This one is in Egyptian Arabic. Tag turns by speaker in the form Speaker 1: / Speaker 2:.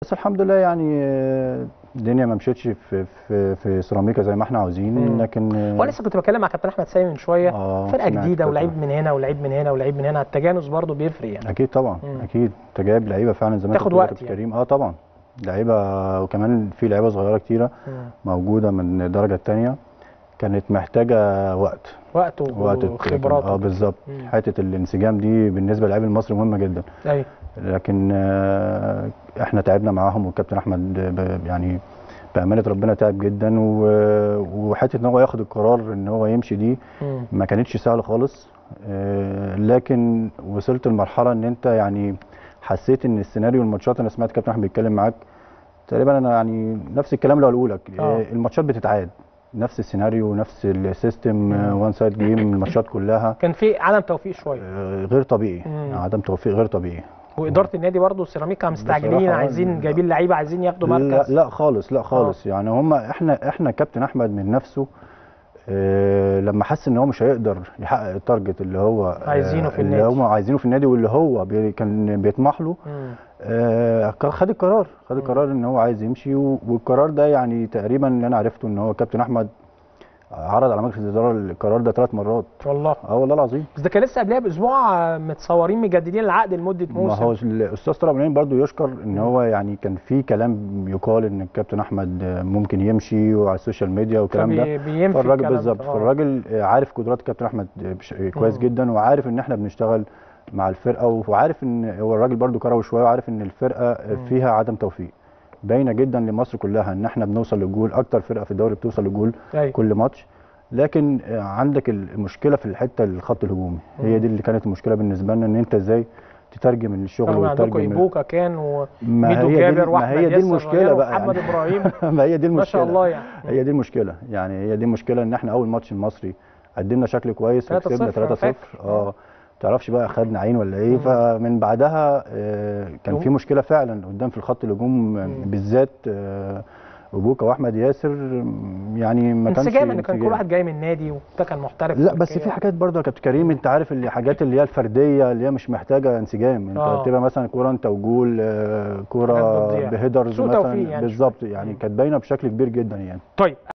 Speaker 1: بس الحمد لله يعني آه، الدنيا ما مشيتش في في في سيراميكا زي ما احنا عاوزين
Speaker 2: مم.
Speaker 1: لكن آه،
Speaker 2: وانا لسه كنت بتكلم مع كابتن احمد سامي من شويه
Speaker 1: آه،
Speaker 2: فرقه
Speaker 1: سمعت
Speaker 2: جديده
Speaker 1: كده.
Speaker 2: ولعيب من هنا ولعيب من هنا ولعيب من هنا التجانس برضه بيفرق يعني
Speaker 1: اكيد طبعا
Speaker 2: مم.
Speaker 1: اكيد انت جايب لعيبه فعلا زي ما انت
Speaker 2: تاخد
Speaker 1: بتقول يا
Speaker 2: وقت
Speaker 1: كابتن
Speaker 2: يعني.
Speaker 1: كريم اه طبعا لعيبه وكمان في لعيبه صغيره كتيره
Speaker 2: مم.
Speaker 1: موجوده من الدرجه الثانيه كانت محتاجه وقت
Speaker 2: وقت
Speaker 1: وقت
Speaker 2: وخبرات
Speaker 1: اه بالظبط
Speaker 2: مم.
Speaker 1: حته الانسجام دي بالنسبه للاعب المصري مهمه جدا
Speaker 2: ايوه
Speaker 1: لكن آه، احنا تعبنا معاهم والكابتن احمد ب- يعني بامانه ربنا تعب جدا و- وحته ان هو ياخد القرار ان هو يمشي دي
Speaker 2: مم.
Speaker 1: ما كانتش سهله خالص آه، لكن وصلت لمرحله ان انت يعني حسيت ان السيناريو الماتشات انا سمعت كابتن احمد بيتكلم معاك تقريبا انا يعني نفس الكلام اللي هقوله لك
Speaker 2: آه.
Speaker 1: آه، الماتشات بتتعاد نفس السيناريو نفس السيستم
Speaker 2: مم.
Speaker 1: وان سايد جيم الماتشات كلها
Speaker 2: كان في عدم توفيق شويه
Speaker 1: آه، غير طبيعي
Speaker 2: مم.
Speaker 1: عدم توفيق غير طبيعي
Speaker 2: واداره النادي برضه سيراميكا مستعجلين
Speaker 1: بصراحة
Speaker 2: عايزين
Speaker 1: لا.
Speaker 2: جايبين لعيبه عايزين ياخدوا
Speaker 1: لا,
Speaker 2: مركز
Speaker 1: لا خالص لا خالص يعني هم احنا احنا كابتن احمد من نفسه آه لما حس ان هو مش هيقدر يحقق التارجت اللي هو آه،
Speaker 2: عايزينه في
Speaker 1: اللي
Speaker 2: النادي.
Speaker 1: هم عايزينه في النادي واللي هو بي كان بيطمح له
Speaker 2: مم.
Speaker 1: آه خد القرار خد
Speaker 2: مم.
Speaker 1: القرار ان هو عايز يمشي و- والقرار ده يعني تقريبا اللي انا عرفته ان هو كابتن احمد عرض على مجلس الاداره القرار ده ثلاث مرات
Speaker 2: والله
Speaker 1: اه والله العظيم
Speaker 2: بس ده كان لسه قبلها باسبوع آه، متصورين مجددين العقد لمده
Speaker 1: ما
Speaker 2: موسم
Speaker 1: هو الاستاذ طارق منين برضو يشكر ان
Speaker 2: مم.
Speaker 1: هو يعني كان في كلام يقال ان الكابتن احمد ممكن يمشي وعلى السوشيال ميديا والكلام ده
Speaker 2: فبي- بينفي
Speaker 1: فالراجل
Speaker 2: الكلام ده.
Speaker 1: بالظبط
Speaker 2: آه.
Speaker 1: فالراجل عارف قدرات الكابتن احمد بش- كويس
Speaker 2: مم.
Speaker 1: جدا وعارف ان احنا بنشتغل مع الفرقه وعارف ان هو الراجل برضو كروي شويه وعارف ان الفرقه
Speaker 2: مم.
Speaker 1: فيها عدم توفيق باينه جدا لمصر كلها ان احنا بنوصل للجول اكتر فرقه في الدوري بتوصل للجول
Speaker 2: ايوه
Speaker 1: كل ماتش لكن عندك المشكله في الحته الخط الهجومي
Speaker 2: مم.
Speaker 1: هي دي اللي كانت المشكله بالنسبه لنا ان انت ازاي تترجم الشغل
Speaker 2: رغم عندكم
Speaker 1: وتترجم
Speaker 2: ايبوكا كان وميدو
Speaker 1: ما هي دي
Speaker 2: جابر
Speaker 1: ما
Speaker 2: واحمد
Speaker 1: هي دي
Speaker 2: ياسر
Speaker 1: المشكله
Speaker 2: ريان
Speaker 1: بقى
Speaker 2: ومحمد
Speaker 1: يعني.
Speaker 2: ابراهيم
Speaker 1: ما هي دي المشكله
Speaker 2: ما شاء الله يعني
Speaker 1: هي دي المشكله يعني هي دي المشكله ان احنا اول ماتش المصري قدمنا شكل كويس
Speaker 2: 3-0
Speaker 1: وكسبنا 3-0
Speaker 2: أنا فاكر.
Speaker 1: اه تعرفش بقى خدنا عين ولا ايه
Speaker 2: مم.
Speaker 1: فمن بعدها آه، كان
Speaker 2: هو-
Speaker 1: في مشكله فعلا قدام في الخط الهجوم آه،
Speaker 2: مم.
Speaker 1: بالذات آه، ابوكا واحمد ياسر م، يعني ما كانش
Speaker 2: انسجام ان كان كل
Speaker 1: انسجام.
Speaker 2: واحد جاي من نادي وده كان محترف
Speaker 1: لا
Speaker 2: في
Speaker 1: بس
Speaker 2: تركيا.
Speaker 1: في حاجات برضه يا كابتن كريم انت عارف اللي حاجات اللي هي الفرديه اللي هي مش محتاجه انسجام انت
Speaker 2: آه.
Speaker 1: بتبقى مثلا كوره انت وجول آه،
Speaker 2: حاجات
Speaker 1: كوره
Speaker 2: بتضيع.
Speaker 1: بهيدرز
Speaker 2: سوء توفيق
Speaker 1: مثلا
Speaker 2: يعني
Speaker 1: بالظبط يعني
Speaker 2: مم.
Speaker 1: كانت باينه بشكل كبير جدا يعني
Speaker 2: طيب